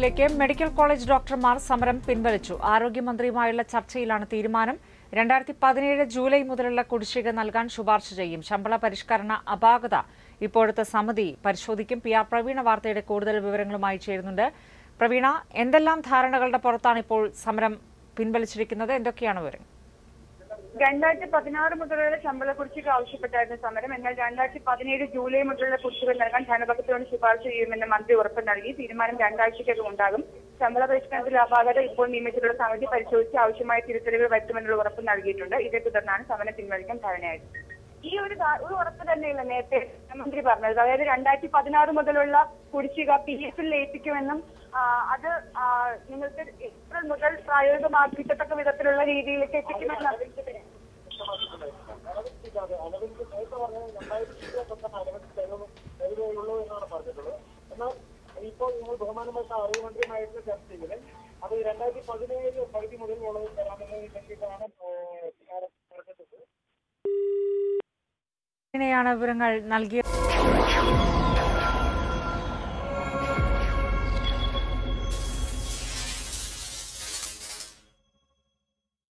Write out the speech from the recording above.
വാർത്തകളിലേക്ക് medical college ഡോക്ടർമാർ സമരം പിൻവലിച്ചു ആരോഗ്യമന്ത്രിയുമായുള്ള ചർച്ചയിലാണ് തീരുമാനം രണ്ടായിരത്തി പതിനേഴ് ജൂലൈ മുതലുള്ള കുടിശ്ശിക നൽകാൻ ശുപാർശ ചെയ്യും ശമ്പള പരിഷ്കരണ അപാകത ഇപ്പോഴത്തെ സമിതി പരിശോധിക്കും പി ആർ പ്രവീണ വാർത്തയുടെ കൂടുതൽ വിവരങ്ങളുമായി ചേരുന്നുണ്ട് പ്രവീണ എന്തെല്ലാം ധാരണകളുടെ പുറത്താണ് ഇപ്പോൾ സമരം പിൻവലിച്ചിരിക്കുന്നത് എന്തൊക്കെയാണ് വിവരങ്ങൾ രണ്ടായിരത്തി പതിനാറ് മുതലുള്ള ശമ്പള കുടിശ്ശിക ആവശ്യപ്പെട്ടായിരുന്നു സമരം എന്നാൽ രണ്ടായിരത്തി പതിനേഴ് ജൂലൈ മുതലുള്ള കുടിശ്ശിക നൽകാൻ ധനവകുപ്പിനോട് ശുപാർശ ചെയ്യുമെന്ന് മന്ത്രി ഉറപ്പ് നൽകി തീരുമാനം രണ്ടാഴ്ചയ്ക്കകം ഉണ്ടാകും ശമ്പള പരിഷ്കരണത്തിൽ അപാകത ഇപ്പോൾ നിയമിച്ചിട്ടുള്ള സമിതി പരിശോധിച്ച് ആവശ്യമായ തിരുത്തലുകൾ വരുത്തുമെന്നുള്ള ഉറപ്പ് നൽകിയിട്ടുണ്ട് ഇതേ തുടർന്നാണ് സമരം പിൻവലിക്കാൻ ധാരണയായത് ഈ ഒരു ധാ- ഒരു ഉറപ്പ് തന്നെയല്ല നേരത്തെ ധനമന്ത്രി പറഞ്ഞത് അതായത് രണ്ടായിരത്തി പതിനാറ് മുതലുള്ള കുടിശ്ശിക പി എഫിൽ ലയിപ്പിക്കുമെന്നും ആ, അത് ആ, നിങ്ങൾക്ക് ഏപ്രിൽ മുതൽ പ്രായോഗികമാക്കിത്തക്ക വിധത്തിലുള്ള രീതിയിലേക്ക് എത്തിക്കുമെന്ന് ഉള്ളൂ എന്നാണ് പറഞ്ഞിട്ടുള്ളത് എന്നാൽ ഇപ്പോൾ നിങ്ങൾ ബഹുമാനപ്പെട്ട അറിവുമന്ത്രിയുമായിട്ടുള്ള ചർച്ചയിൽ അത് രണ്ടായിരത്തി പതിനേഴ് പകുതി മുതൽ ഉള്ളത് തരാമെന്ന് ലക്ഷ്യമാണ് പ്രവീണയാണ് വിവരങ്ങൾ നൽകിയത്